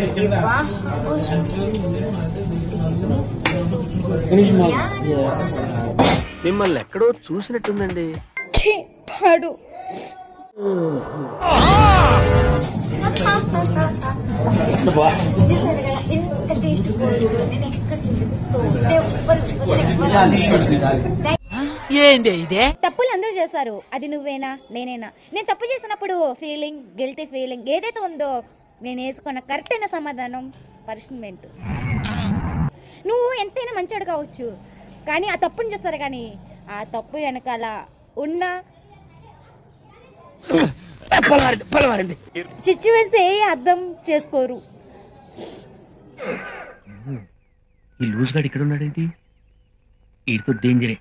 మిమ్మల్ని ఎక్కడో చూసినట్టుందండి ఛీ, పాడు చూసారు కదా ఎంత టేస్ట్ నేను ఎక్కడ చూడలేదు సో ఏంది ఇదే తప్పులు అందరూ చేస్తారు అది నువ్వేనా నేనేనా నేను తప్పు చేసినప్పుడు ఫీలింగ్ గిల్టీ ఫీలింగ్ ఏదైతే ఉందో నేను వేసుకున్న కరెక్ట్ అయిన సమాధానం పనిష్మెంట్ నువ్వు ఎంతైనా మంచివాడు కావచ్చు కానీ ఆ తప్పుని చేస్తారు కానీ ఆ తప్పు వెనకాల ఉన్న సిచ్యువేషన్ ఏ అర్థం చేసుకోరు ఈ లూజ్ గాడు ఇక్కడ ఉన్నాడేంటి వీడితో డేంజరే